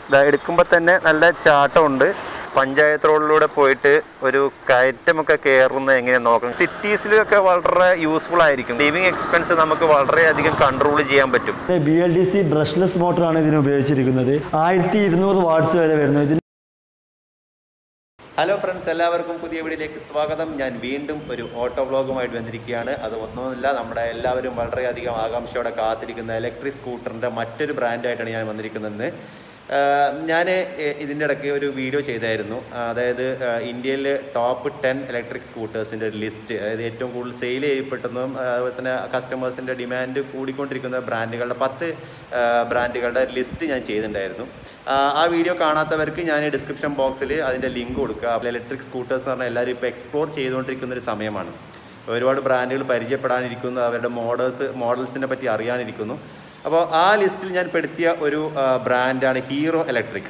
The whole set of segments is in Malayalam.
ഇതാ എടുക്കുമ്പോൾ തന്നെ നല്ല ചാട്ടമുണ്ട് പഞ്ചായത്ത് റോഡിലൂടെ പോയിട്ട് ഒരു കയറ്റമൊക്കെ കയറുന്നത് എങ്ങനെ നോക്കണം സിറ്റീസിലൊക്കെ വളരെ യൂസ്ഫുൾ ആയിരിക്കും ലിവിങ് എക്സ്പെൻസ് നമുക്ക് വളരെയധികം കൺട്രോൾ ചെയ്യാൻ പറ്റും B L D C brushless മോട്ടറാണ് ഇതിന് ഉപയോഗിച്ചിരിക്കുന്നത് ആയിരത്തി ഇരുന്നൂറ് വാട്ട്സ് വരെ വരുന്നു ഇതിന് ഹലോ ഫ്രണ്ട്സ് എല്ലാവർക്കും പുതിയ വീഡിയോയിലേക്ക് സ്വാഗതം ഞാൻ വീണ്ടും ഒരു ഓട്ടോ വ്ളോഗുമായിട്ട് വന്നിരിക്കുകയാണ് അത് ഒന്നുമില്ല നമ്മുടെ എല്ലാവരും വളരെയധികം ആകാംക്ഷയോടെ കാത്തിരിക്കുന്ന ഇലക്ട്രിക് സ്കൂട്ടറിൻ്റെ മറ്റൊരു ബ്രാൻഡായിട്ടാണ് ഞാൻ വന്നിരിക്കുന്നത് ഞാൻ ഇതിൻ്റെ ഇടയ്ക്ക് ഒരു വീഡിയോ ചെയ്തായിരുന്നു ആ, അതായത് ഇന്ത്യയിൽ ടോപ്പ് ടെൻ ഇലക്ട്രിക് സ്കൂട്ടേഴ്സിൻ്റെ ഒരു ലിസ്റ്റ് അതായത് ഏറ്റവും കൂടുതൽ സെയിൽ ചെയ്യപ്പെട്ടതും ആ, അതുപോലെ തന്നെ കസ്റ്റമേഴ്സിൻ്റെ ഡിമാൻഡ് കൂടിക്കൊണ്ടിരിക്കുന്ന ബ്രാൻഡുകളുടെ പത്ത് ആ, ബ്രാൻഡുകളുടെ ലിസ്റ്റ് ഞാൻ ചെയ്തിട്ടുണ്ടായിരുന്നു ആ, ആ വീഡിയോ കാണാത്തവർക്ക് ഞാൻ ഡിസ്ക്രിപ്ഷൻ ബോക്സിൽ അതിൻ്റെ ലിങ്ക് കൊടുക്കുക അപ്പോൾ ഇലക്ട്രിക് സ്കൂട്ടേഴ്സ് എന്ന് പറഞ്ഞാൽ എല്ലാവരും ഇപ്പോൾ എക്സ്പ്ലോർ ചെയ്തുകൊണ്ടിരിക്കുന്ന ഒരു സമയമാണ് ഒരുപാട് ബ്രാൻഡുകൾ പരിചയപ്പെടാനിരിക്കുന്നു അവരുടെ മോഡൽസ് മോഡൽസിനെ പറ്റി അറിയാനിരിക്കുന്നു അപ്പോൾ ആ ലിസ്റ്റിൽ ഞാൻ പെടുത്തിയ ഒരു ആ, ബ്രാൻഡാണ് ഹീറോ ഇലക്ട്രിക്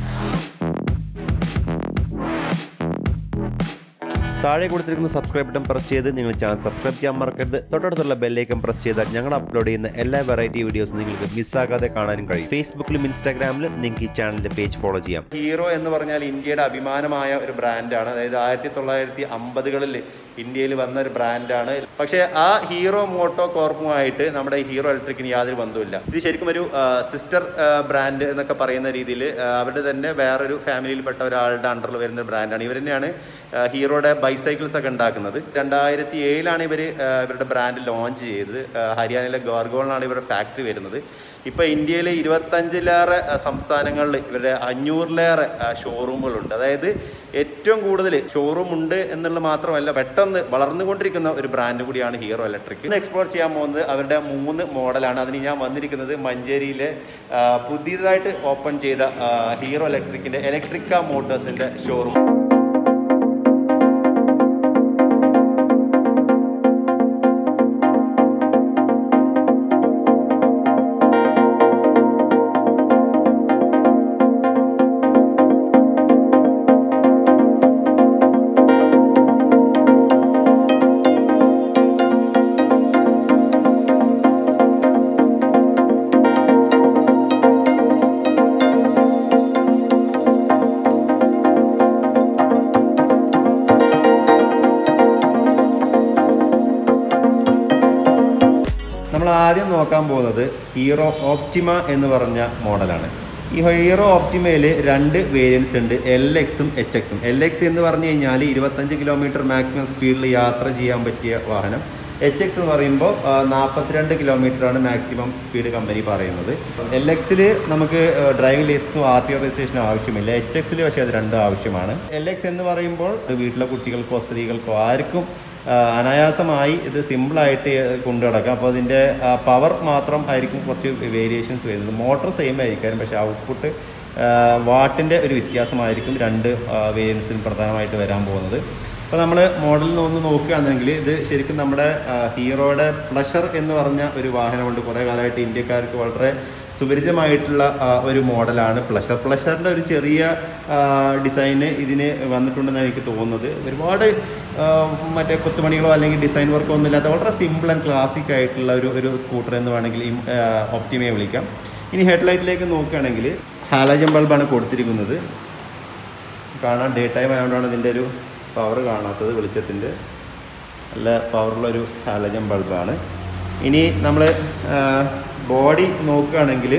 താഴെ കൊടുത്തിരിക്കുന്ന സബ്സ്ക്രൈബ് ബട്ടൺ പ്രസ് ചെയ്ത് നിങ്ങൾ ചാനൽ സബ്സ്ക്രൈബ് ചെയ്യാൻ മറക്കരുത് തൊട്ടടുത്തുള്ള ബെല്ലൈക്കൺ പ്രസ് ചെയ്താൽ ഞങ്ങൾ അപ്ലോഡ് ചെയ്യുന്ന എല്ലാ വെറൈറ്റി വീഡിയോസും നിങ്ങൾക്ക് മിസ്സാകാതെ കാണാനും കഴിയും ഫേസ്ബുക്കിലും ഇൻസ്റ്റാഗ്രാമിലും നിങ്ങൾക്ക് ഈ ചാനലിന്റെ പേജ് ഫോളോ ചെയ്യാം ഹീറോ എന്ന് പറഞ്ഞാൽ ഇന്ത്യയുടെ അഭിമാനമായ ഒരു ബ്രാൻഡാണ് അതായത് ആയിരത്തി തൊള്ളായിരത്തി അമ്പതുകളിൽ ഇന്ത്യയിൽ വന്ന ഒരു ബ്രാൻഡാണ് പക്ഷേ ആ ഹീറോ മോട്ടോ കോർപ്പുമായിട്ട് നമ്മുടെ ഈ ഹീറോ ഇലക്ട്രിക്കിന് യാതൊരു ബന്ധവുമില്ല ഇത് ശരിക്കും ഒരു സിസ്റ്റർ ബ്രാൻഡ് എന്നൊക്കെ പറയുന്ന രീതിയിൽ അവരുടെ തന്നെ വേറൊരു ഫാമിലിയിൽപ്പെട്ട ഒരാളുടെ അണ്ടറിൽ വരുന്ന ബ്രാൻഡാണ് ഇവർ തന്നെയാണ് ആ, ഹീറോയുടെ ബൈസൈക്കിൾസ് ഒക്കെ ഉണ്ടാക്കുന്നത് രണ്ടായിരത്തി ഏഴിലാണ് ഇവർ ഇവരുടെ ബ്രാൻഡ് ലോഞ്ച് ചെയ്തത് ആ, ഹരിയാനയിലെ ഗോർഗോളിലാണ് ഇവരുടെ ഫാക്ടറി വരുന്നത് ഇപ്പോൾ ഇന്ത്യയിലെ ഇരുപത്തഞ്ചിലേറെ ആ, സംസ്ഥാനങ്ങളിൽ ഇവരുടെ അഞ്ഞൂറിലേറെ ആ, ഷോറൂമുകളുണ്ട് അതായത് ഏറ്റവും കൂടുതൽ ഷോറൂം ഉണ്ട് എന്നുള്ളത് മാത്രമല്ല പെട്ടെന്ന് വളർന്നുകൊണ്ടിരിക്കുന്ന ഒരു ബ്രാൻഡ് കൂടിയാണ് ഹീറോ ഇലക്ട്രിക് ഇന്ന് എക്സ്പ്ലോർ ചെയ്യാൻ പോകുന്നത് അവരുടെ മൂന്ന് മോഡലാണ് അതിന് ഞാൻ വന്നിരിക്കുന്നത് മഞ്ചേരിയിലെ ആ, പുതിയതായിട്ട് ഓപ്പൺ ചെയ്ത ആ, ഹീറോ ഇലക്ട്രിക്കിൻ്റെ ഇലക്ട്രിക്ക മോട്ടോഴ്സിൻ്റെ ഷോറൂം നമ്മൾ ആദ്യം നോക്കാൻ പോകുന്നത് ഹീറോ ഓപ്റ്റിമ എന്ന് പറഞ്ഞ മോഡലാണ് ഈ ഹീറോ ഓപ്റ്റിമയിൽ രണ്ട് വേരിയൻസ് ഉണ്ട് എൽ എക്സും എച്ച് എക്സും എൽ എക്സ് എന്ന് പറഞ്ഞു കഴിഞ്ഞാൽ ഇരുപത്തഞ്ച് കിലോമീറ്റർ മാക്സിമം സ്പീഡിൽ യാത്ര ചെയ്യാൻ പറ്റിയ വാഹനം എച്ച് എക്സ് എന്ന് പറയുമ്പോൾ നാൽപ്പത്തിരണ്ട് കിലോമീറ്ററാണ് മാക്സിമം സ്പീഡ് കമ്പനി പറയുന്നത് എൽ എക്സിൽ നമുക്ക് ഡ്രൈവിംഗ് ലൈസൻസും ആർ ടി ഒ രജിസ്ട്രേഷനും ആവശ്യമില്ല എച്ച് എക്സിൽ പക്ഷേ അത് രണ്ടും ആവശ്യമാണ് എൽ എക്സ് എന്ന് പറയുമ്പോൾ വീട്ടിലെ കുട്ടികൾക്കോ സ്ത്രീകൾക്കോ ആർക്കും ആ, അനായാസമായി ഇത് സിമ്പിളായിട്ട് കൊണ്ടു നടക്കാം അപ്പോൾ അതിൻ്റെ പവർ മാത്രം ആയിരിക്കും കുറച്ച് വേരിയേഷൻസ് വരുന്നത് മോട്ടർ സെയിം ആയിരിക്കും പക്ഷേ ഔട്ട്പുട്ട് വാട്ടിൻ്റെ ഒരു വ്യത്യാസമായിരിക്കും രണ്ട് വേരിയൻസിന് പ്രധാനമായിട്ട് വരാൻ പോകുന്നത് അപ്പോൾ നമ്മൾ മോഡലിൽ ഒന്ന് നോക്കുകയാണെങ്കിൽ ഇത് ശരിക്കും നമ്മുടെ ആ, ഹീറോയുടെ പ്ലഷർ എന്ന് പറഞ്ഞ ഒരു വാഹനമുണ്ട് കുറേ കാലമായിട്ട് ഇന്ത്യക്കാർക്ക് വളരെ സുപരിചിതമായിട്ടുള്ള ആ, ഒരു മോഡലാണ് പ്ലഷർ പ്ലഷറിൻ്റെ ഒരു ചെറിയ ഡിസൈന് ഇതിന് വന്നിട്ടുണ്ടെന്ന് എനിക്ക് തോന്നുന്നത് ഒരുപാട് ആ, മറ്റേ കൊത്തുപണികളോ അല്ലെങ്കിൽ ഡിസൈൻ വർക്കോ ഒന്നും ഇല്ലാത്ത വളരെ സിമ്പിൾ ആൻഡ് ക്ലാസിക് ആയിട്ടുള്ള ഒരു ഒരു സ്കൂട്ടർ എന്ന് വേണമെങ്കിൽ ഈ ഒപ്റ്റിമയെ വിളിക്കാം ഇനി ഹെഡ്ലൈറ്റിലേക്ക് നോക്കുകയാണെങ്കിൽ ഹാലജൻ ബൾബാണ് കൊടുത്തിരിക്കുന്നത് കാണാൻ ഡേ ടൈം ആയതുകൊണ്ടാണ് ഇതിൻ്റെ ഒരു പവർ കാണാത്തത് വെളിച്ചത്തിൻ്റെ നല്ല പവറുള്ളൊരു ഹാലജൻ ബൾബാണ് ഇനി നമ്മൾ ബോഡി നോക്കുകയാണെങ്കിൽ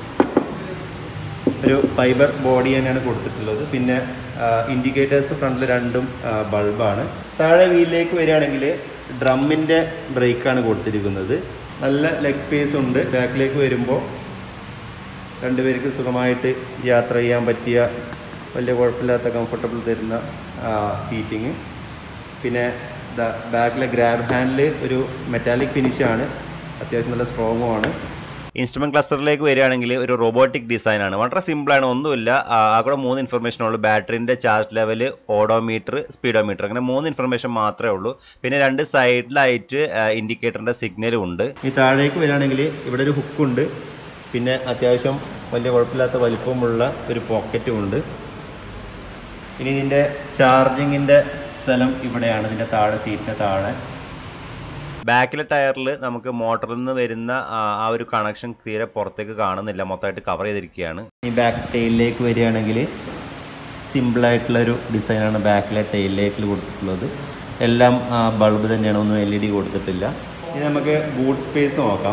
ഒരു ഫൈബർ ബോഡി തന്നെയാണ് കൊടുത്തിട്ടുള്ളത് പിന്നെ ഇൻഡിക്കേറ്റേഴ്സ് ഫ്രണ്ടിൽ രണ്ടും ബൾബാണ് താഴെ വീലിലേക്ക് വരികയാണെങ്കിൽ ഡ്രമ്മിൻ്റെ ബ്രേക്കാണ് കൊടുത്തിരിക്കുന്നത് നല്ല ലെഗ് സ്പേസ് ഉണ്ട് ബാക്കിലേക്ക് വരുമ്പോൾ രണ്ടുപേർക്ക് സുഖമായിട്ട് യാത്ര ചെയ്യാൻ പറ്റിയ വലിയ കുഴപ്പമില്ലാത്ത കംഫർട്ടബിൾ തരുന്ന സീറ്റിങ് പിന്നെ ബാക്കിലെ ഗ്രാബ് ഹാൻഡിൽ ഒരു മെറ്റാലിക് ഫിനിഷാണ് അത്യാവശ്യം നല്ല സ്ട്രോങ്ങുമാണ് ഇൻസ്ട്രുമെന്റ് ക്ലസ്റ്ററിലേക്ക് വരികയാണെങ്കിൽ ഒരു റോബോട്ടിക് ഡിസൈൻ ആണ് വളരെ സിമ്പിൾ ആണ് ഒന്നുമില്ല ആ, ആകെ മൂന്ന് ഇൻഫർമേഷൻ ഉള്ളൂ ബാറ്ററിന്റെ ചാർജ് ലെവൽ ഓഡോമീറ്റർ സ്പീഡോമീറ്റർ അങ്ങനെ മൂന്ന് ഇൻഫർമേഷൻ മാത്രമേ ഉള്ളൂ പിന്നെ രണ്ട് സൈഡിലായിട്ട് ഇൻഡിക്കേറ്ററിന്റെ സിഗ്നലും ഉണ്ട് ഈ താഴേക്ക് വരികയാണെങ്കിൽ ഇവിടെ ഒരു ഹുക്കുണ്ട് പിന്നെ അത്യാവശ്യം വലിയ കുഴപ്പമില്ലാത്ത വലിപ്പമുള്ള ഒരു പോക്കറ്റും ഉണ്ട് ഇനി ഇതിൻ്റെ ചാർജിങ്ങിൻ്റെ സ്ഥലം ഇവിടെയാണ് ഇതിൻ്റെ താഴെ സീറ്റിൻ്റെ താഴെ ബാക്കിലെ ടയറിൽ നമുക്ക് മോട്ടറിൽ നിന്ന് വരുന്ന ആ ആ ഒരു കണക്ഷൻ തീരെ പുറത്തേക്ക് കാണുന്നില്ല മൊത്തമായിട്ട് കവർ ചെയ്തിരിക്കുകയാണ് ഈ ബാക്ക് ടെയിലിലേക്ക് വരികയാണെങ്കിൽ സിമ്പിളായിട്ടുള്ളൊരു ഡിസൈനാണ് ബാക്കിലെ ടെയിലിലേക്ക് കൊടുത്തിട്ടുള്ളത് എല്ലാം ബൾബ് തന്നെയാണ് ഒന്നും എൽ ഇ ഡി കൊടുത്തിട്ടില്ല ഇനി നമുക്ക് ബൂട്ട് സ്പേസ് നോക്കാം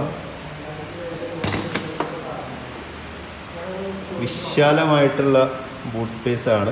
വിശാലമായിട്ടുള്ള ബൂട്ട് സ്പേസ് ആണ്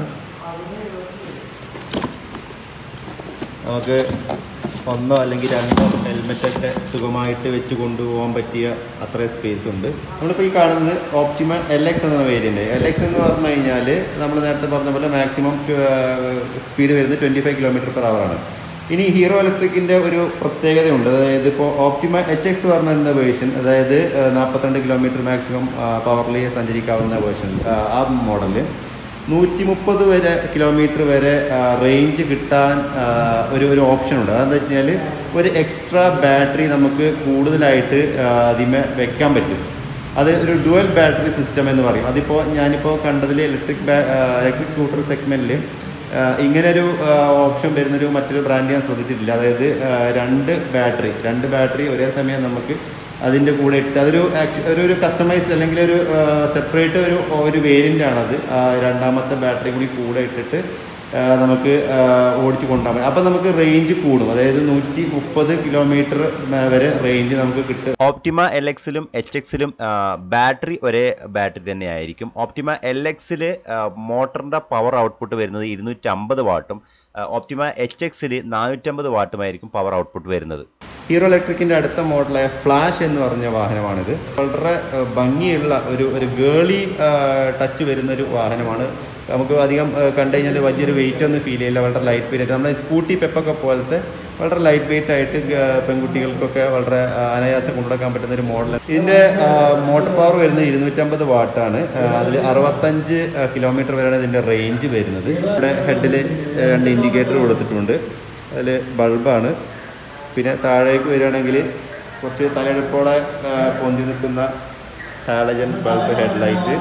നമുക്ക് ഒന്നോ അല്ലെങ്കിൽ രണ്ടോ ഹെൽമെറ്റൊക്കെ സുഖമായിട്ട് വെച്ച് കൊണ്ടുപോകാൻ പറ്റിയ അത്രയും സ്പേസ് ഉണ്ട് നമ്മളിപ്പോൾ ഈ കാണുന്നത് ഓപ്റ്റിമ എൽ എക്സ് എന്ന വേരിയൻ്റ് എൽ എക്സ് എന്ന് പറഞ്ഞു കഴിഞ്ഞാൽ നമ്മൾ നേരത്തെ പറഞ്ഞ പോലെ മാക്സിമം സ്പീഡ് വരുന്നത് ട്വൻറ്റി ഫൈവ് കിലോമീറ്റർ പെർ ആണ് ഇനി ഹീറോ ഇലക്ട്രിക്കിൻ്റെ ഒരു പ്രത്യേകതയുണ്ട് അതായത് ഇപ്പോൾ ഓപ്റ്റിമ എച്ച് എക്സ് പറഞ്ഞിരുന്ന വേർഷൻ അതായത് നാൽപ്പത്തിരണ്ട് കിലോമീറ്റർ മാക്സിമം പവർലി സഞ്ചരിക്കാവുന്ന വേർഷൻ ആ മോഡല് നൂറ്റി മുപ്പത് വരെ കിലോമീറ്റർ വരെ റേഞ്ച് കിട്ടാൻ ആ, ഒരു ഒരു ഓപ്ഷൻ ഉണ്ട് അതെന്താ വെച്ച് കഴിഞ്ഞാൽ ഒരു എക്സ്ട്രാ ബാറ്ററി നമുക്ക് കൂടുതലായിട്ട് ആ, അതിമേ വെക്കാൻ പറ്റും അത് ഒരു ഡുവൽ ബാറ്ററി സിസ്റ്റം എന്ന് പറയും അതിപ്പോൾ ഞാനിപ്പോൾ കണ്ടതിൽ ഇലക്ട്രിക് ഇലക്ട്രിക് സ്കൂട്ടർ സെഗ്മെൻറ്റിൽ ഇങ്ങനൊരു ഓപ്ഷൻ വരുന്നൊരു മറ്റൊരു ബ്രാൻഡ് ഞാൻ ശ്രദ്ധിച്ചിട്ടില്ല അതായത് ആ, രണ്ട് ബാറ്ററി രണ്ട് ബാറ്ററി ഒരേ സമയം നമുക്ക് അതിൻ്റെ കൂടെ ഇട്ട് അതൊരു ആക്ച്വ- ഒരു ഒരു കസ്റ്റമൈസ്ഡ് അല്ലെങ്കിൽ ഒരു സെപ്പറേറ്റ് ഒരു ഒരു വേരിയൻ്റ് ആണത് ആ, രണ്ടാമത്തെ ബാറ്ററി കൂടി കൂടെ ഇട്ടിട്ട് ആ, നമുക്ക് ആ, ഓടിച്ച് കൊണ്ടുപോകാൻ പറ്റും അപ്പം നമുക്ക് റേഞ്ച് കൂടും അതായത് നൂറ്റി മുപ്പത് കിലോമീറ്റർ വരെ റേഞ്ച് നമുക്ക് കിട്ടും ഓപ്റ്റിമ എൽ എക്സിലും എച്ച് എക്സിലും ബാറ്ററി ഒരേ ബാറ്ററി തന്നെയായിരിക്കും ഓപ്റ്റിമ എൽ എക്സിൽ മോട്ടറിൻ്റെ പവർ ഔട്ട്പുട്ട് വരുന്നത് ഇരുന്നൂറ്റി അമ്പത് വാട്ടും ഓപ്റ്റിമ എച്ച് എക്സിൽ നാനൂറ്റമ്പത് വാട്ടുമായിരിക്കും പവർ ഔട്ട്പുട്ട് വരുന്നത് ഹീറോ ഇലക്ട്രിക്കിൻ്റെ അടുത്ത മോഡലായ ഫ്ലാഷ് എന്ന് പറഞ്ഞ വാഹനമാണിത് വളരെ ആ, ഭംഗിയുള്ള ഒരു ഒരു ഗേളി ടച്ച് വരുന്ന ഒരു വാഹനമാണ് നമുക്ക് അധികം ആ, കണ്ടു കഴിഞ്ഞാൽ വലിയൊരു വെയിറ്റ് ഒന്നും ഫീൽ ചെയ്യില്ല വളരെ ലൈറ്റ് വെയിറ്റ് ആയിട്ട് നമ്മുടെ സ്കൂട്ടി പെപ്പൊക്കെ പോലത്തെ വളരെ ലൈറ്റ് വെയിറ്റ് ആയിട്ട് ഗ- പെൺകുട്ടികൾക്കൊക്കെ വളരെ ആ, അനായാസം കൊണ്ടുനടക്കാൻ പറ്റുന്ന ഒരു മോഡൽ ഇതിൻ്റെ മോട്ടോർ പവർ വരുന്നത് ഇരുന്നൂറ്റമ്പത് വാട്ടാണ് അതിൽ അറുപത്തഞ്ച് കിലോമീറ്റർ വരെയാണ് ഇതിൻ്റെ റേഞ്ച് വരുന്നത് ഇവിടെ ഹെഡിൽ രണ്ട് ഇൻഡിക്കേറ്റർ കൊടുത്തിട്ടുണ്ട് അതിൽ ബൾബാണ് പിന്നെ താഴേക്ക് വരികയാണെങ്കിൽ കുറച്ച് തലയെടുപ്പോടെ ആ, പൊന്തി നിൽക്കുന്ന ഹാലജൻ ബൾബ് ഹെഡ്ലൈറ്റ്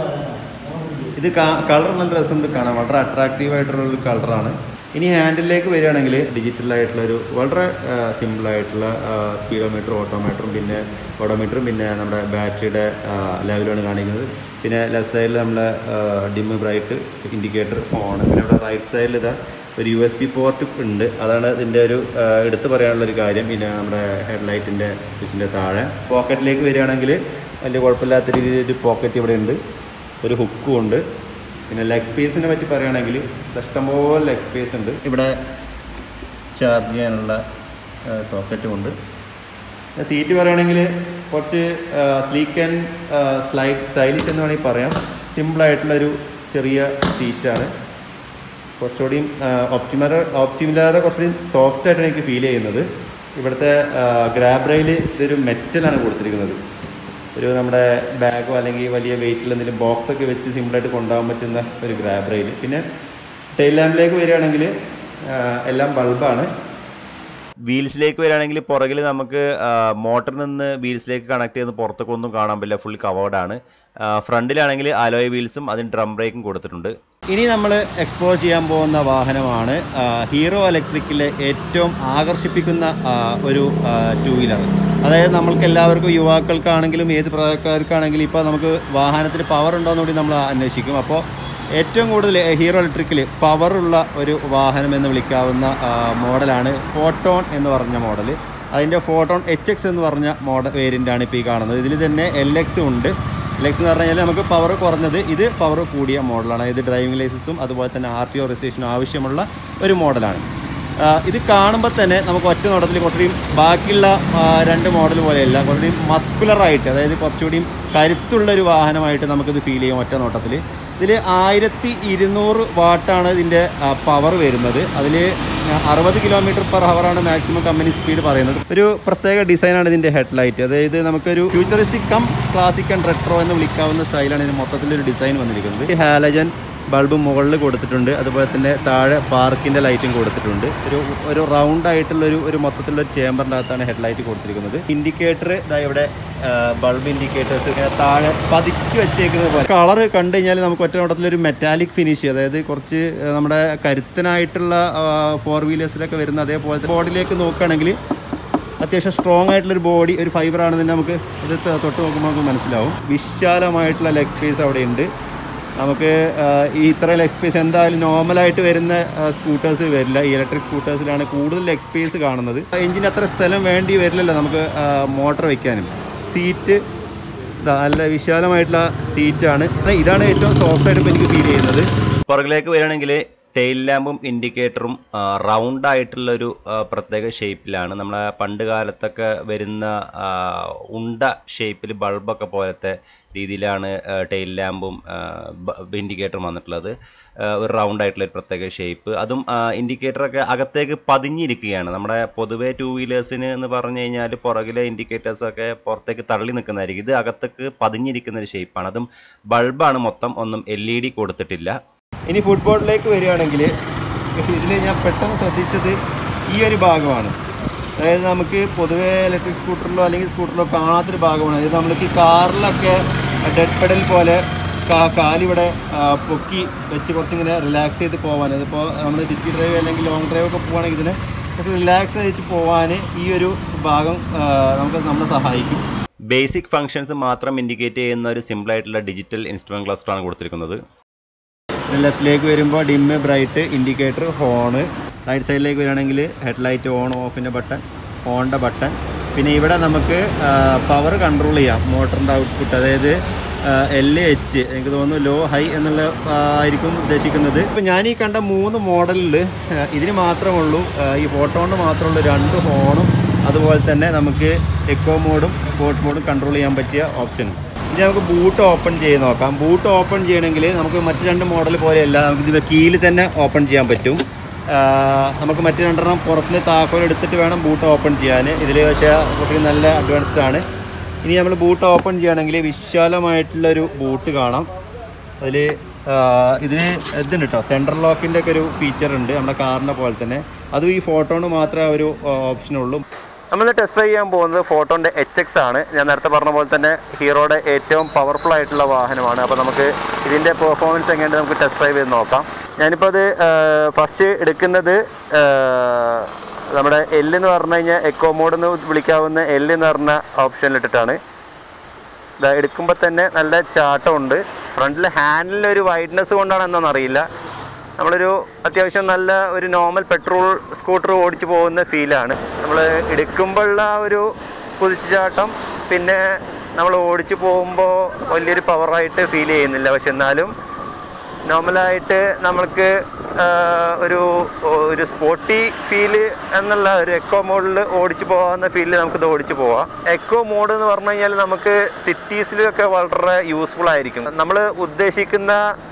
ഇത് കളർ നല്ല രസമുണ്ട് കാണാൻ വളരെ അട്രാക്റ്റീവ് ആയിട്ടുള്ള ഒരു കളറാണ് ഇനി ഹാൻഡിലേക്ക് വരികയാണെങ്കിൽ ഡിജിറ്റൽ ആയിട്ടുള്ള ഒരു വളരെ സിമ്പിൾ ആയിട്ടുള്ള സ്പീഡോമീറ്റർ ഓട്ടോമീറ്ററും പിന്നെ ഓഡോമീറ്ററും പിന്നെ നമ്മുടെ ബാറ്ററിയുടെ ലെവലാണ് കാണിക്കുന്നത് പിന്നെ ലെഫ്റ്റ് സൈഡിൽ നമ്മളെ ഡിം ബ്രൈറ്റ് ഇൻഡിക്കേറ്റർ ഓൺ പിന്നെ ഇവിടെ റൈറ്റ് സൈഡിൽ ഇതാ ഒരു യു എസ് പി പോർട്ട് ഉണ്ട് അതാണ് ഇതിൻ്റെ ഒരു ആ, എടുത്തു പറയാനുള്ള ഒരു കാര്യം പിന്നെ നമ്മുടെ ഹെഡ്ലൈറ്റിൻ്റെ സ്വിച്ചിൻ്റെ താഴെ പോക്കറ്റിലേക്ക് വരികയാണെങ്കിൽ വലിയ കുഴപ്പമില്ലാത്ത രീതിയിൽ ഒരു പോക്കറ്റ് ഇവിടെ ഉണ്ട് ഒരു ഹുക്കും ഉണ്ട് പിന്നെ ലെഗ് സ്പേസിനെ പറ്റി പറയുകയാണെങ്കിൽ ഇഷ്ടംപോലെ ലെഗ് സ്പേസ് ഉണ്ട് ഇവിടെ ചാർജ് ചെയ്യാനുള്ള സോക്കറ്റും ഉണ്ട് പിന്നെ സീറ്റ് പറയുകയാണെങ്കിൽ കുറച്ച് സ്ലീക്ക് ആൻഡ് സ്ലൈഡ് സ്റ്റൈലിഷ് എന്ന് വേണമെങ്കിൽ പറയാം സിമ്പിളായിട്ടുള്ളൊരു ചെറിയ സീറ്റാണ് കുറച്ചുകൂടിയും ഓപ്റ്റിമർ ഓപ്റ്റിമിലാറെ കുറച്ചുകൂടി സോഫ്റ്റ് ആയിട്ടാണ് എനിക്ക് ഫീൽ ചെയ്യുന്നത് ഇവിടുത്തെ ഗ്രാബ് റെയിൽ ഇതൊരു മെറ്റലാണ് കൊടുത്തിരിക്കുന്നത് ഒരു നമ്മുടെ ബാഗോ അല്ലെങ്കിൽ വലിയ വെയിറ്റിൽ എന്തെങ്കിലും ബോക്സ് ഒക്കെ വെച്ച് സിമ്പിളായിട്ട് കൊണ്ടുപോകാൻ പറ്റുന്ന ഒരു ഗ്രാബ് റെയിൽ പിന്നെ ടെയിൽ ലാമ്പിലേക്ക് വരികയാണെങ്കിൽ ആ, എല്ലാം ബൾബാണ് വീൽസിലേക്ക് വരികയാണെങ്കിൽ പുറകിൽ നമുക്ക് മോട്ടറിൽ നിന്ന് വീൽസിലേക്ക് കണക്ട് ചെയ്ത് പുറത്തൊക്കെ ഒന്നും കാണാൻ പറ്റില്ല ഫുൾ കവേർഡ് ആണ് ഫ്രണ്ടിലാണെങ്കിൽ അലോയ് വീൽസും അതിന് ഡ്രം ബ്രേക്കും കൊടുത്തിട്ടുണ്ട് ഇനി നമ്മൾ എക്സ്പ്ലോർ ചെയ്യാൻ പോകുന്ന വാഹനമാണ് ആ, ഹീറോ ഇലക്ട്രിക്കിലെ ഏറ്റവും ആകർഷിപ്പിക്കുന്ന ആ, ഒരു ടൂ വീലർ അതായത് നമ്മൾക്ക് എല്ലാവർക്കും യുവാക്കൾക്കാണെങ്കിലും ഏത് പ്രായക്കാർക്കാണെങ്കിലും ഇപ്പോൾ നമുക്ക് വാഹനത്തിന് പവർ ഉണ്ടോ എന്ന് കൂടി നമ്മൾ അന്വേഷിക്കും അപ്പോൾ ഏറ്റവും കൂടുതൽ ഹീറോ ഇലക്ട്രിക്കിൽ പവറുള്ള ഒരു വാഹനം എന്ന് വിളിക്കാവുന്ന ആ, മോഡലാണ് ഫോട്ടോൺ എന്ന് പറഞ്ഞ മോഡൽ അതിൻ്റെ ഫോട്ടോൺ എച്ച് എക്സ് എന്ന് പറഞ്ഞ മോഡൽ വേരിയൻ്റാണ് ഇപ്പോൾ ഈ കാണുന്നത് ഇതിൽ തന്നെ എൽ എക്സ് ഉണ്ട് എൽ എക്സ് എന്ന് പറഞ്ഞു കഴിഞ്ഞാൽ നമുക്ക് പവർ കുറഞ്ഞത് ഇത് പവർ കൂടിയ മോഡലാണ് ഇത് ഡ്രൈവിംഗ് ലൈസൻസും അതുപോലെ തന്നെ ആർ ടി ഒ രജിസ്ട്രേഷനും ആവശ്യമുള്ള ഒരു മോഡലാണ് ആ, ഇത് കാണുമ്പോൾ തന്നെ നമുക്ക് ഒറ്റ നോട്ടത്തിൽ കുറച്ചുകൂടിയും ബാക്കിയുള്ള ആ, രണ്ട് മോഡൽ പോലെയല്ല കുറച്ചുകൂടി മസ്കുലറായിട്ട് അതായത് കുറച്ചുകൂടിയും കരുത്തുള്ള ഒരു വാഹനമായിട്ട് നമുക്കിത് ഫീൽ ചെയ്യും ഒറ്റ നോട്ടത്തിൽ ഇതിൽ ആയിരത്തി ഇരുന്നൂറ് വാട്ടാണ് ഇതിൻ്റെ പവർ വരുന്നത് അതിൽ അറുപത് കിലോമീറ്റർ പെർ ഹവറാണ് മാക്സിമം കമ്പനി സ്പീഡ് പറയുന്നത് ഒരു പ്രത്യേക ഡിസൈനാണ് ഇതിൻ്റെ ഹെഡ്ലൈറ്റ് അതായത് നമുക്കൊരു futuristic cum classic and retro എന്ന് വിളിക്കാവുന്ന സ്റ്റൈലാണ് ഇതിന് മൊത്തത്തിലൊരു ഡിസൈൻ വന്നിരിക്കുന്നത് ഈ ഹാലജൻ ബൾബ് മുകളിൽ കൊടുത്തിട്ടുണ്ട് അതുപോലെ തന്നെ താഴെ പാർക്കിൻ്റെ ലൈറ്റും കൊടുത്തിട്ടുണ്ട് ഒരു ഒരു റൗണ്ട് ആയിട്ടുള്ള ഒരു ഒരു മൊത്തത്തിലുള്ള ചേമ്പറിൻ്റെ അകത്താണ് ഹെഡ്ലൈറ്റ് കൊടുത്തിരിക്കുന്നത് ഇൻഡിക്കേറ്റർ ഇതാ ഇവിടെ ബൾബ് ഇൻഡിക്കേറ്റേഴ്സ് ഇങ്ങനെ താഴെ പതിച്ച് വെച്ചേക്കുന്നത് പോലെ കളർ കണ്ടു കഴിഞ്ഞാൽ നമുക്ക് ഒറ്റ നോട്ടത്തിലൊരു മെറ്റാലിക് ഫിനിഷ് അതായത് കുറച്ച് ആ, നമ്മുടെ കരുത്തനായിട്ടുള്ള ഫോർ വീലേഴ്സിലൊക്കെ വരുന്ന അതേപോലത്തെ ബോഡിലേക്ക് നോക്കുകയാണെങ്കിൽ അത്യാവശ്യം സ്ട്രോങ് ആയിട്ടുള്ളൊരു ബോഡി ഒരു ഫൈബർ ആണെന്ന് നമുക്ക് ഇത് ത- തൊട്ട് നോക്കുമ്പോൾ നമുക്ക് മനസ്സിലാവും വിശാലമായിട്ടുള്ള ലെഗ് സ്പേസ് അവിടെ ഉണ്ട് നമുക്ക് ആ, ഈ ഇത്ര ലെഗ് സ്പേസ് എന്തായാലും നോർമലായിട്ട് വരുന്ന സ്കൂട്ടേഴ്സ് വരില്ല ഈ ഇലക്ട്രിക് സ്കൂട്ടേഴ്സിലാണ് കൂടുതൽ ലെഗ് സ്പേസ് കാണുന്നത് എഞ്ചിന് അത്ര സ്ഥലം വേണ്ടി വരില്ലല്ലോ നമുക്ക് മോട്ടർ വെക്കാനും സീറ്റ് ഇതാ നല്ല വിശാലമായിട്ടുള്ള സീറ്റാണ് ഇതാണ് ഏറ്റവും സോഫ്റ്റ് ആയിട്ട് ഇപ്പോൾ എനിക്ക് ഫീൽ ചെയ്യുന്നത് പുറകിലേക്ക് വരികയാണെങ്കിൽ ടെയിൽ ലാമ്പും ഇൻഡിക്കേറ്ററും റൗണ്ട് ആയിട്ടുള്ളൊരു ആ, പ്രത്യേക ഷേപ്പിലാണ് നമ്മളെ പണ്ട് കാലത്തൊക്കെ വരുന്ന ആ, ഉണ്ട ഷേപ്പിൽ ബൾബൊക്കെ പോലത്തെ രീതിയിലാണ് ടെയിൽ ലാമ്പും ഇൻഡിക്കേറ്ററും വന്നിട്ടുള്ളത് ആ, ഒരു റൗണ്ട് ആയിട്ടുള്ള ഒരു പ്രത്യേക ഷേപ്പ് അതും ഇൻഡിക്കേറ്ററൊക്കെ അകത്തേക്ക് പതിഞ്ഞിരിക്കുകയാണ് നമ്മുടെ പൊതുവേ ടൂ വീലേഴ്സിന് എന്ന് പറഞ്ഞു കഴിഞ്ഞാൽ പുറകിലെ ഇൻഡിക്കേറ്റേഴ്സൊക്കെ പുറത്തേക്ക് തള്ളി നിൽക്കുന്നതായിരിക്കും ഇത് അകത്തേക്ക് പതിഞ്ഞിരിക്കുന്ന ഒരു ഷേപ്പാണ് അതും ബൾബാണ് മൊത്തം ഒന്നും എൽ ഇ ഡി കൊടുത്തിട്ടില്ല ഇനി ഫുട്ബോളിലേക്ക് വരികയാണെങ്കിൽ ഇതിൽ ഞാൻ പെട്ടെന്ന് ശ്രദ്ധിച്ചത് ഈ ഒരു ഭാഗമാണ് അതായത് നമുക്ക് പൊതുവേ ഇലക്ട്രിക് സ്കൂട്ടറിലോ അല്ലെങ്കിൽ സ്കൂട്ടറിലോ കാണാത്തൊരു ഭാഗമാണ് അതായത് നമ്മൾക്ക് ഈ കാറിലൊക്കെ ഡെഡ് പെഡൽ പോലെ കാ- കാലിവിടെ ആ, പൊക്കി വെച്ച് കുറച്ചിങ്ങനെ റിലാക്സ് ചെയ്ത് പോകാൻ അതിപ്പോൾ നമ്മൾ സിറ്റി ഡ്രൈവ് അല്ലെങ്കിൽ ലോങ് ഡ്രൈവ് ഒക്കെ പോവുകയാണെങ്കിൽ ഇതിന് കുറച്ച് റിലാക്സ് ചെയ്ത് പോകാൻ ഈ ഒരു ഭാഗം ആ, നമുക്ക് നമ്മളെ സഹായിക്കും ബേസിക് ഫങ്ഷൻസ് മാത്രം ഇൻഡിക്കേറ്റ് ചെയ്യുന്ന ഒരു സിമ്പിൾ ആയിട്ടുള്ള ഡിജിറ്റൽ ഇൻസ്ട്രുമെന്റ് ക്ലസ്റ്റർ ആണ് കൊടുത്തിരിക്കുന്നത് ലെഫ്റ്റിലേക്ക് വരുമ്പോൾ dim bright indicator horn right സൈഡിലേക്ക് വരികയാണെങ്കിൽ ഹെഡ്ലൈറ്റ് ഓൺ ഓഫിൻ്റെ ബട്ടൺ ഓണിൻ്റെ ബട്ടൺ പിന്നെ ഇവിടെ നമുക്ക് പവർ കൺട്രോൾ ചെയ്യാം മോട്ടറിൻ്റെ ഔട്ട്പുട്ട് അതായത് എൽ എച്ച് എനിക്ക് തോന്നുന്നു ലോ ഹൈ എന്നുള്ള ആ, ആയിരിക്കും ഉദ്ദേശിക്കുന്നത് ഇപ്പം ഞാൻ ഈ കണ്ട മൂന്ന് മോഡലിൽ ഇതിന് മാത്രമേ ഉള്ളൂ ആ, ഈ ഫോട്ടോണിന് മാത്രമേ ഉള്ളൂ രണ്ട് ഹോണും അതുപോലെ തന്നെ നമുക്ക് എക്കോ മോഡും സ്പോർട്ട് മോഡും കൺട്രോൾ ചെയ്യാൻ പറ്റിയ ഓപ്ഷനും ഇനി നമുക്ക് ബൂട്ട് ഓപ്പൺ ചെയ്ത് നോക്കാം ബൂട്ട് ഓപ്പൺ ചെയ്യണമെങ്കിൽ നമുക്ക് മറ്റ് രണ്ട് മോഡൽ പോലെയല്ല നമുക്ക് ഇത് കീയിൽ തന്നെ ഓപ്പൺ ചെയ്യാൻ പറ്റും ആ, നമുക്ക് മറ്റ് രണ്ടെണ്ണം പുറത്തുനിന്ന് താക്കോൽ എടുത്തിട്ട് വേണം ബൂട്ട് ഓപ്പൺ ചെയ്യാൻ ഇതിൽ പക്ഷേ കുറച്ച് നല്ല അഡ്വാൻസ്ഡ് ആണ് ഇനി നമ്മൾ ബൂട്ട് ഓപ്പൺ ചെയ്യുകയാണെങ്കിൽ വിശാലമായിട്ടുള്ളൊരു ബൂട്ട് കാണാം അതിൽ ഇതിന് ഇതുണ്ട് കേട്ടോ സെൻട്രൽ ലോക്കിൻ്റെ ഒക്കെ ഒരു ഫീച്ചർ ഉണ്ട് നമ്മുടെ കാറിൻ്റെ പോലെ തന്നെ അതും ഈ ഫോട്ടോണ് മാത്രമേ ആ ഒരു ഓപ്ഷൻ ഉള്ളൂ നമ്മൾ ടെസ്റ്റ് ചെയ്യാൻ പോകുന്നത് ഫോട്ടോൻ്റെ എച്ച് എക്സ് ആണ് ഞാൻ നേരത്തെ പറഞ്ഞ പോലെ തന്നെ ഹീറോയുടെ ഏറ്റവും പവർഫുൾ ആയിട്ടുള്ള വാഹനമാണ് അപ്പോൾ നമുക്ക് ഇതിൻ്റെ പെർഫോമൻസ് എങ്ങനെയുണ്ട് നമുക്ക് ടെസ്റ്റ് ഡ്രൈവ് ചെയ്ത് നോക്കാം ഞാനിപ്പോൾ അത് ഫസ്റ്റ് എടുക്കുന്നത് ആ, നമ്മുടെ എൽ എന്ന് പറഞ്ഞു കഴിഞ്ഞാൽ എക്കോ മോഡ് എന്ന് വിളിക്കാവുന്ന എൽ എന്ന് പറഞ്ഞ ഓപ്ഷനിലിട്ടിട്ടാണ് ഇതാ എടുക്കുമ്പോൾ തന്നെ നല്ല ചാട്ടമുണ്ട് ഫ്രണ്ടിൽ ഹാൻഡിൽ ഒരു വൈഡ്നെസ് കൊണ്ടാണ് എന്നൊന്നും അറിയില്ല നമ്മളൊരു അത്യാവശ്യം നല്ല ഒരു നോർമൽ പെട്രോൾ സ്കൂട്ടർ ഓടിച്ചു പോകുന്ന ഫീലാണ് നമ്മൾ എടുക്കുമ്പോഴുള്ള ആ ഒരു കുതിച്ചുചാട്ടം പിന്നെ നമ്മൾ ഓടിച്ചു പോകുമ്പോൾ വലിയൊരു പവറായിട്ട് ഫീൽ ചെയ്യുന്നില്ല പക്ഷെ എന്നാലും നോർമലായിട്ട് നമ്മൾക്ക് ആ, ഒരു ഒരു സ്പോർട്ടി ഫീല് എന്നുള്ള ഒരു എക്കോ മോഡിൽ ഓടിച്ചു പോകാവുന്ന ഫീലിൽ നമുക്കിത് ഓടിച്ചു പോവാം എക്കോ മോഡ് എന്ന് പറഞ്ഞു കഴിഞ്ഞാൽ നമുക്ക് സിറ്റീസിലൊക്കെ വളരെ യൂസ്ഫുൾ ആയിരിക്കും നമ്മൾ ഉദ്ദേശിക്കുന്ന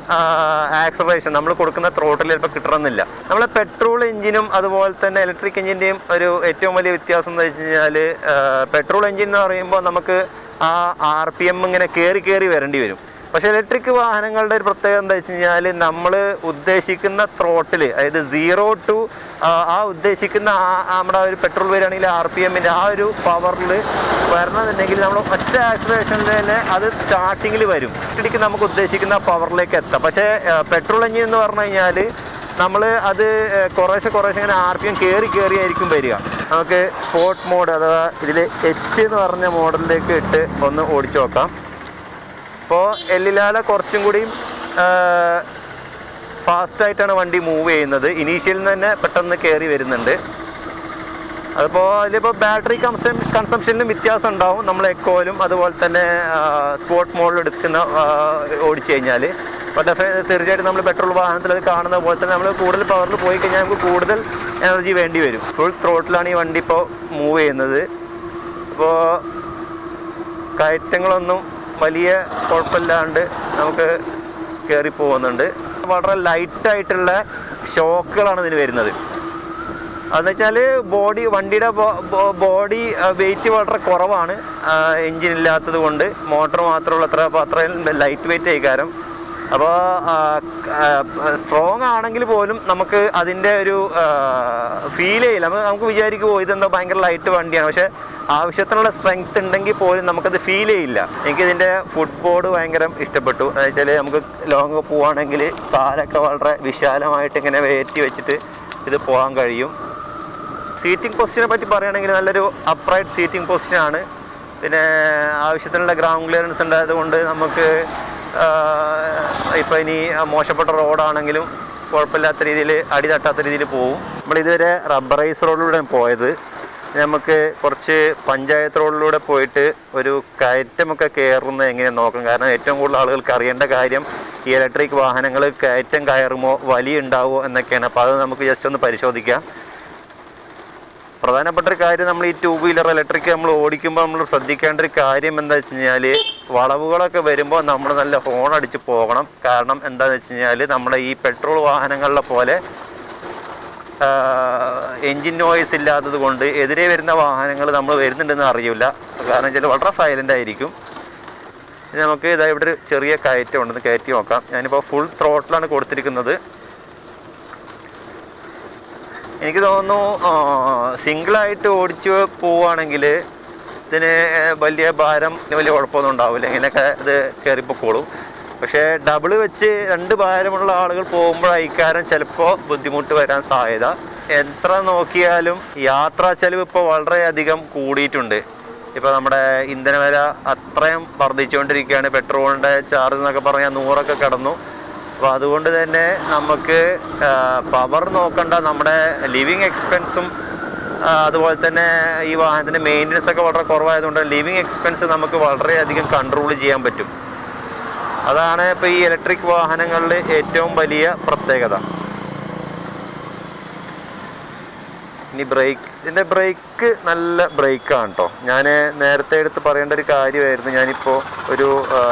ആക്സറേഷൻ നമ്മൾ കൊടുക്കുന്ന ത്രോട്ടിൽ ചിലപ്പോൾ കിട്ടണമെന്നില്ല നമ്മൾ പെട്രോൾ എഞ്ചിനും അതുപോലെ തന്നെ ഇലക്ട്രിക് എഞ്ചിൻ്റെയും ഒരു ഏറ്റവും വലിയ വ്യത്യാസം എന്ന് വെച്ച് കഴിഞ്ഞാൽ പെട്രോൾ എഞ്ചിൻ എന്ന് പറയുമ്പോൾ നമുക്ക് ആ ആർ പി എം ഇങ്ങനെ കയറി കയറി വരേണ്ടി വരും പക്ഷെ ഇലക്ട്രിക് വാഹനങ്ങളുടെ ഒരു പ്രത്യേകത എന്താ വെച്ച് കഴിഞ്ഞാൽ നമ്മൾ ഉദ്ദേശിക്കുന്ന ത്രോട്ടിൽ അതായത് സീറോ ടു ആ ഉദ്ദേശിക്കുന്ന ആ- ആ നമ്മുടെ ഒരു പെട്രോൾ വരികയാണെങ്കിൽ ആർ പി എമ്മിൻ്റെ ആ ഒരു പവറിൽ വരണമെന്നുണ്ടെങ്കിൽ നമ്മൾ ഒറ്റ ആക്സിലേഷനിൽ തന്നെ അത് സ്റ്റാർട്ടിങ്ങിൽ വരും ഇടയ്ക്ക് നമുക്ക് ഉദ്ദേശിക്കുന്ന പവറിലേക്ക് എത്താം പക്ഷേ പെട്രോൾ എഞ്ചിൻ എന്ന് പറഞ്ഞു കഴിഞ്ഞാൽ നമ്മൾ അത് ഏഹ്, കുറേശ്ശെ കുറേശ്ശെ ഇങ്ങനെ ആർ പി എം കയറി കയറി ആയിരിക്കും വരിക നമുക്ക് സ്പോർട്ട് മോഡ് അഥവാ ഇതിൽ എച്ച് എന്ന് പറഞ്ഞ മോഡലിലേക്ക് ഇട്ട് ഒന്ന് ഓടിച്ചു നോക്കാം ഇപ്പോൾ എല്ലിലാല കുറച്ചും കൂടിയും ഫാസ്റ്റായിട്ടാണ് വണ്ടി മൂവ് ചെയ്യുന്നത് ഇനീഷ്യലിൽ തന്നെ പെട്ടെന്ന് കയറി വരുന്നുണ്ട് അതിപ്പോൾ അതിലിപ്പോൾ ബാറ്ററി കൺസം കൺസംഷനിലും വ്യത്യാസം ഉണ്ടാവും നമ്മൾ എക്കോയിലും അതുപോലെ തന്നെ സ്പോർട്ട് മോഡിൽ എടുക്കുന്ന ആ, ഓടിച്ചു കഴിഞ്ഞാൽ അപ്പോൾ ഡെഫി- തീർച്ചയായിട്ടും നമ്മൾ പെട്രോൾ വാഹനത്തിൽ അത് കാണുന്ന പോലെ തന്നെ നമ്മൾ കൂടുതൽ പവറിൽ പോയി കഴിഞ്ഞാൽ നമുക്ക് കൂടുതൽ എനർജി വേണ്ടി വരും ഫുൾ ത്രോട്ടിലാണ് ഈ വണ്ടി ഇപ്പോൾ മൂവ് ചെയ്യുന്നത് അപ്പോൾ കയറ്റങ്ങളൊന്നും വലിയ കുഴപ്പമില്ലാണ്ട് നമുക്ക് കയറി പോകുന്നുണ്ട് വളരെ ലൈറ്റായിട്ടുള്ള ഷോക്കുകളാണ് ഇതിന് വരുന്നത് അതെന്ന് വെച്ചാൽ ബോഡി വണ്ടിയുടെ ബോഡി വെയിറ്റ് വളരെ കുറവാണ് എൻജിൻ ഇല്ലാത്തത് കൊണ്ട് മോട്ടർ മാത്രമുള്ള അത്ര അപ്പോൾ അത്രയും ലൈറ്റ് വെയിറ്റ് ആയിക്കാരം അപ്പോൾ സ്ട്രോങ് ആണെങ്കിൽ പോലും നമുക്ക് അതിൻ്റെ ഒരു ഫീൽ ചെയ്യില്ല നമുക്ക് നമുക്ക് വിചാരിക്കുമോ ഇതെന്തോ ഭയങ്കര ലൈറ്റ് വണ്ടിയാണ് പക്ഷേ ആവശ്യത്തിനുള്ള സ്ട്രെങ്ത് ഉണ്ടെങ്കിൽ പോലും നമുക്കത് ഫീൽ ചെയ്യില്ല എനിക്ക് ഇതിൻ്റെ ഫുട്ബോർഡ് ഭയങ്കര ഇഷ്ടപ്പെട്ടു എന്ന് വെച്ചാൽ നമുക്ക് ലോങ് പോവുകയാണെങ്കിൽ കാലൊക്കെ വളരെ വിശാലമായിട്ട് ഇങ്ങനെ വേറ്റി വെച്ചിട്ട് ഇത് പോകാൻ കഴിയും സീറ്റിംഗ് പൊസിഷനെ പറ്റി പറയുകയാണെങ്കിൽ നല്ലൊരു അപ്രൈറ്റ് സീറ്റിംഗ് പൊസിഷനാണ് പിന്നെ ആവശ്യത്തിനുള്ള ഗ്രൗണ്ട് ക്ലിയറൻസ് ഉണ്ടായതുകൊണ്ട് നമുക്ക് ഇപ്പോൾ ഇനി മോശപ്പെട്ട റോഡാണെങ്കിലും കുഴപ്പമില്ലാത്ത രീതിയിൽ അടി തട്ടാത്ത രീതിയിൽ പോകും നമ്മളിതുവരെ റബ്ബറൈസ് റോഡിലൂടെ പോയത് നമുക്ക് കുറച്ച് പഞ്ചായത്ത് റോഡിലൂടെ പോയിട്ട് ഒരു കയറ്റമൊക്കെ കയറുന്നത് എങ്ങനെയാണെന്ന് നോക്കാം കാരണം ഏറ്റവും കൂടുതൽ ആളുകൾക്ക് അറിയേണ്ട കാര്യം ഈ ഇലക്ട്രിക് വാഹനങ്ങൾ കയറ്റം കയറുമോ വലിയ ഉണ്ടാവുമോ എന്നൊക്കെയാണ് അപ്പോൾ അത് നമുക്ക് ജസ്റ്റ് ഒന്ന് പരിശോധിക്കാം പ്രധാനപ്പെട്ട ഒരു കാര്യം നമ്മൾ ഈ ടൂ വീലർ ഇലക്ട്രിക് നമ്മൾ ഓടിക്കുമ്പോൾ നമ്മൾ ശ്രദ്ധിക്കേണ്ട ഒരു കാര്യം എന്താ വെച്ച് കഴിഞ്ഞാൽ വളവുകളൊക്കെ വരുമ്പോൾ നമ്മൾ നല്ല ഹോൺ അടിച്ച് പോകണം കാരണം എന്താണെന്ന് വെച്ച് കഴിഞ്ഞാൽ നമ്മുടെ ഈ പെട്രോൾ വാഹനങ്ങളിലെ പോലെ എൻജിൻ നോയ്സ് ഇല്ലാത്തത് കൊണ്ട് എതിരെ വരുന്ന വാഹനങ്ങൾ നമ്മൾ വരുന്നുണ്ടെന്ന് അറിയില്ല കാരണം വെച്ചാൽ വളരെ സൈലൻ്റ് ആയിരിക്കും ഇനി നമുക്ക് ഇതാ ഇവിടെ ഒരു ചെറിയ കയറ്റം ഉണ്ടെന്ന് കയറ്റി നോക്കാം ഞാനിപ്പോൾ ഫുൾ ത്രോട്ടിലാണ് കൊടുത്തിരിക്കുന്നത് എനിക്ക് തോന്നുന്നു സിംഗിളായിട്ട് ഓടിച്ച് പോവുകയാണെങ്കിൽ ഇതിന് വലിയ ഭാരം വലിയ കുഴപ്പമൊന്നും ഉണ്ടാവില്ല ഇങ്ങനെയൊക്കെ ഇത് കയറിപ്പോക്കോളും പക്ഷേ ഡബിൾ വെച്ച് രണ്ട് ഭാരമുള്ള ആളുകൾ പോകുമ്പോഴായിക്കാരം ചിലപ്പോൾ ബുദ്ധിമുട്ട് വരാൻ സാധ്യത എത്ര നോക്കിയാലും യാത്രാ ചെലവ് ഇപ്പോൾ വളരെയധികം കൂടിയിട്ടുണ്ട് ഇപ്പോൾ നമ്മുടെ ഇന്ധനവില അത്രയും വർദ്ധിച്ചുകൊണ്ടിരിക്കുകയാണ് പെട്രോളിൻ്റെ ചാർജ് എന്നൊക്കെ പറഞ്ഞാൽ നൂറൊക്കെ കടന്നു അപ്പോൾ അതുകൊണ്ട് തന്നെ നമുക്ക് പവർ നോക്കണ്ട നമ്മുടെ ലിവിങ് എക്സ്പെൻസും അതുപോലെ തന്നെ ഈ വാഹനത്തിൻ്റെ മെയിൻ്റനൻസ് ഒക്കെ വളരെ കുറവായതുകൊണ്ട് ലിവിങ് എക്സ്പെൻസ് നമുക്ക് വളരെയധികം കൺട്രോൾ ചെയ്യാൻ പറ്റും അതാണ് ഇപ്പോൾ ഈ ഇലക്ട്രിക് വാഹനങ്ങളിൽ ഏറ്റവും വലിയ പ്രത്യേകത ഇനി ബ്രേക്ക് ഇതിൻ്റെ ബ്രേക്ക് നല്ല ബ്രേക്കാണ് കേട്ടോ ഞാൻ നേരത്തെ എടുത്ത് പറയേണ്ട ഒരു കാര്യമായിരുന്നു ഞാനിപ്പോൾ ഒരു ആ,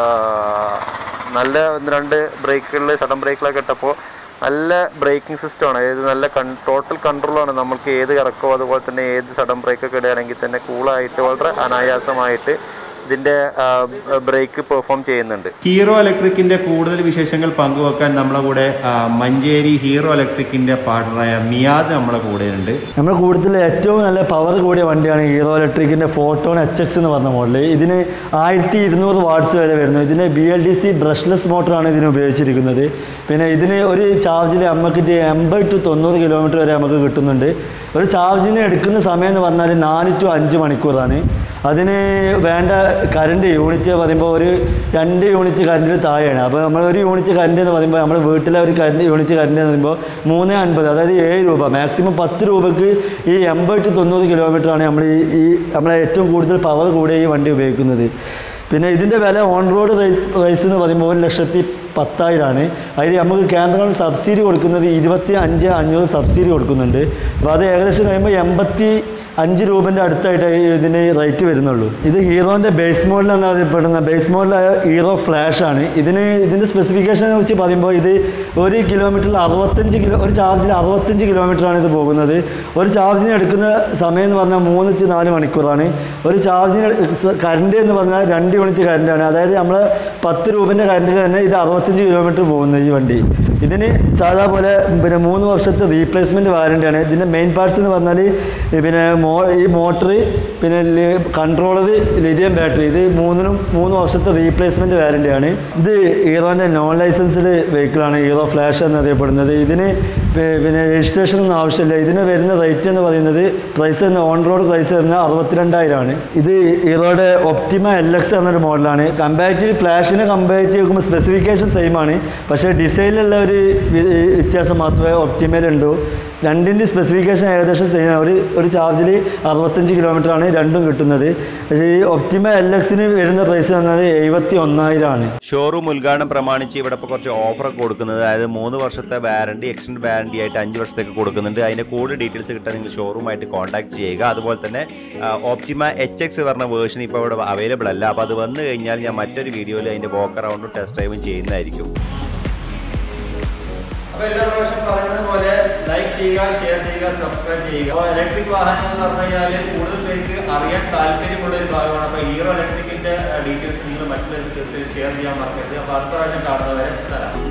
നല്ല ഒന്ന് രണ്ട് ബ്രേക്കുകളിൽ സഡൻ ബ്രേക്കിലൊക്കെ ഇട്ടപ്പോൾ നല്ല ബ്രേക്കിംഗ് സിസ്റ്റമാണ് അതായത് നല്ല കൺ ടോട്ടൽ കൺട്രോളാണ് നമുക്ക് ഏത് കറക്കോ അതുപോലെ തന്നെ ഏത് സഡൻ ബ്രേക്കൊക്കെ ഇടുകയാണെങ്കിൽ തന്നെ കൂളായിട്ട് വളരെ അനായാസമായിട്ട് ഇതിൻ്റെ ബ്രേക്ക് പെർഫോം ചെയ്യുന്നുണ്ട് ഹീറോ ഇലക്ട്രിക്കിന്റെ കൂടുതൽ വിശേഷങ്ങൾ പങ്കുവെക്കാൻ നമ്മളെ കൂടെ ആ, മഞ്ചേരി ഹീറോ ഇലക്ട്രിക്കിന്റെ പാർട്ണറായ മിയാദ് നമ്മളെ കൂടെയുണ്ട് നമ്മൾ കൂടുതൽ ഏറ്റവും നല്ല പവർ കൂടിയ വണ്ടിയാണ് ഹീറോ ഇലക്ട്രിക്കിൻ്റെ ഫോട്ടോൺ എച്ച് എക്സ് എന്ന് പറഞ്ഞ മോഡൽ ഇതിന് ആയിരത്തി ഇരുന്നൂറ് വാട്ട്സ് വരെ വരുന്നു ഇതിന് B L D C brushless മോട്ടറാണ് ഇതിന് ഉപയോഗിച്ചിരിക്കുന്നത് പിന്നെ ഇതിന് ഒരു ചാർജിൽ നമുക്ക് എൺപത് ടു തൊണ്ണൂറ് കിലോമീറ്റർ വരെ നമുക്ക് കിട്ടുന്നുണ്ട് ഒരു ചാർജിന് എടുക്കുന്ന സമയം എന്ന് പറഞ്ഞാൽ നാല് ടു അഞ്ച് മണിക്കൂറാണ് അതിന് വേണ്ട കറണ്ട് യൂണിറ്റ് പറയുമ്പോൾ ഒരു രണ്ട് യൂണിറ്റ് കറണ്ടിന് താഴെയാണ് അപ്പോൾ നമ്മൾ ഒരു യൂണിറ്റ് കറണ്ട് എന്ന് പറയുമ്പോൾ നമ്മുടെ വീട്ടിലെ ഒരു കറണ്ട് യൂണിറ്റ് കറണ്ട് എന്ന് പറയുമ്പോൾ മൂന്ന് അൻപത് അതായത് ഏഴ് രൂപ മാക്സിമം പത്ത് രൂപക്ക് ഈ എൺപത് ടു തൊണ്ണൂറ് കിലോമീറ്ററാണ് നമ്മൾ ഈ ഈ നമ്മളെ ഏറ്റവും കൂടുതൽ പവർ കൂടിയ ഈ വണ്ടി ഉപയോഗിക്കുന്നത് പിന്നെ ഇതിൻ്റെ വില ഓൺ റോഡ് പ്രൈസ് എന്ന് പറയുമ്പോൾ ഒരു ലക്ഷത്തി പത്തായിരമാണ് അതിൽ നമുക്ക് കേന്ദ്രം സബ്സിഡി കൊടുക്കുന്നത് ഇരുപത്തി അഞ്ച് അഞ്ഞൂറ് സബ്സിഡി കൊടുക്കുന്നുണ്ട് അപ്പോൾ അത് ഏകദേശം കഴിയുമ്പോൾ എൺപത്തി അഞ്ച് രൂപൻ്റെ അടുത്തായിട്ട് ഇതിന് റേറ്റ് വരുന്നുള്ളൂ ഇത് ഹീറോൻ്റെ ബേസ് മോഡൽ എന്ന് അറിയപ്പെടുന്ന ബേസ് മോഡലായ ഹീറോ ഫ്ലാഷ് ആണ് ഇതിന് ഇതിൻ്റെ സ്പെസിഫിക്കേഷനെ കുറിച്ച് പറയുമ്പോൾ ഇത് ഒരു കിലോമീറ്ററിൽ അറുപത്തഞ്ച് കിലോ ഒരു ചാർജിൽ അറുപത്തഞ്ച് കിലോമീറ്ററാണ് ഇത് പോകുന്നത് ഒരു ചാർജിന് എടുക്കുന്ന സമയം എന്ന് പറഞ്ഞാൽ മൂന്ന് ടു നാല് മണിക്കൂറാണ് ഒരു ചാർജിന് കറണ്ട് എന്ന് പറഞ്ഞാൽ രണ്ട് യൂണിറ്റ് കറണ്ടാണ് അതായത് നമ്മൾ പത്ത് രൂപൻ്റെ കറണ്ടിൽ തന്നെ ഇത് അറുപത്തഞ്ച് കിലോമീറ്റർ പോകുന്നത് ഈ വണ്ടി ഇതിന് സാധാ പോലെ പിന്നെ മൂന്ന് വർഷത്തെ റീപ്ലേസ്മെൻറ്റ് വാറണ്ടിയാണ് ഇതിൻ്റെ മെയിൻ പാർട്സ് എന്ന് പറഞ്ഞാൽ ഈ പിന്നെ മോ ഈ മോട്ടർ പിന്നെ കൺട്രോളർ ലിഥിയം ബാറ്ററി ഇത് മൂന്നിനും മൂന്ന് വർഷത്തെ റീപ്ലേസ്മെൻറ്റ് വാറണ്ടിയാണ് ഇത് ഹീറോൻ്റെ നോൺ ലൈസൻസ്ഡ് വെഹിക്കിളാണ് ഹീറോ ഫ്ലാഷ് എന്നറിയപ്പെടുന്നത് ഇതിന് പി- പിന്നെ രജിസ്ട്രേഷൻ ഒന്നും ആവശ്യമില്ല ഇതിന് വരുന്ന റേറ്റ് എന്ന് പറയുന്നത് പ്രൈസ് ഓൺ റോഡ് പ്രൈസ് വരുന്നത് അറുപത്തിരണ്ടായിരമാണ് ഇത് ഹീറോയുടെ ഒപ്റ്റിമ എൽ എക്സ് എന്നൊരു മോഡലാണ് കമ്പാരിറ്റീവ് ഫ്ലാഷിനെ കമ്പാരിറ്റീവ് നോക്കുമ്പോൾ സ്പെസിഫിക്കേഷൻ സെയിം ആണ് പക്ഷേ ഡിസൈനിലുള്ള ഒരു വി- വ്യത്യാസം മാത്രമേ ഒപ്റ്റിമയിലുള്ളൂ രണ്ടിൻ്റെ സ്പെസിഫിക്കേഷൻ ഏകദേശം സെയിം ഒരു ഒരു ചാർജിൽ അറുപത്തഞ്ച് കിലോമീറ്റർ ആണ് രണ്ടും കിട്ടുന്നത് പക്ഷേ ഈ ഒപ്റ്റിമ എൽ എക്സിന് വരുന്ന പ്രൈസ് വന്നത് എഴുപത്തി ഒന്നായിരമാണ് ഷോറൂം ഉദ്ഘാടനം പ്രമാണിച്ച് ഇവിടെ ഇപ്പോൾ കുറച്ച് ഓഫറൊക്കെ കൊടുക്കുന്നത് അതായത് മൂന്ന് വർഷത്തെ വാറണ്ടി എക്സ്റ്റൻഡ് വാറണ്ടി ആയിട്ട് അഞ്ച് വർഷത്തേക്ക് കൊടുക്കുന്നുണ്ട് അതിൻ്റെ കൂടുതൽ ഡീറ്റെയിൽസ് കിട്ടാൻ നിങ്ങൾ ഷോറൂമായിട്ട് കോൺടാക്ട് ചെയ്യുക അതുപോലെ തന്നെ ഓപ്റ്റിമ എച്ച് എക്സ് പറഞ്ഞ വേർഷൻ ഇപ്പോൾ ഇവിടെ അവൈലബിൾ അല്ല അപ്പോൾ അത് വന്നു കഴിഞ്ഞാൽ ഞാൻ മറ്റൊരു വീഡിയോയിൽ അതിൻ്റെ വോക്ക് അറൗണ്ടും ടെസ്റ്റ് ഡ്രൈവും ചെയ്യുന്നതായിരിക്കും അപ്പൊ എല്ലാ പ്രാവശ്യം പറയുന്നത് പോലെ ലൈക്ക് ചെയ്യുക ഷെയർ ചെയ്യുക സബ്സ്ക്രൈബ് ചെയ്യുക അപ്പോൾ ഇലക്ട്രിക് വാഹനം എന്ന് പറഞ്ഞു കഴിഞ്ഞാൽ കൂടുതൽ പേർക്ക് അറിയാൻ താല്പര്യമുള്ള ഒരു ഭാഗമാണ് അപ്പോൾ ഹീറോ ഇലക്ട്രിക്കിന്റെ ഡീറ്റെയിൽസ് നിങ്ങൾ മറ്റുള്ളവർക്ക് തീർച്ചയായും ഷെയർ ചെയ്യാൻ മറക്കരുത് അപ്പോൾ അടുത്ത പ്രാവശ്യം കാണുന്നവരെ സ്ഥലം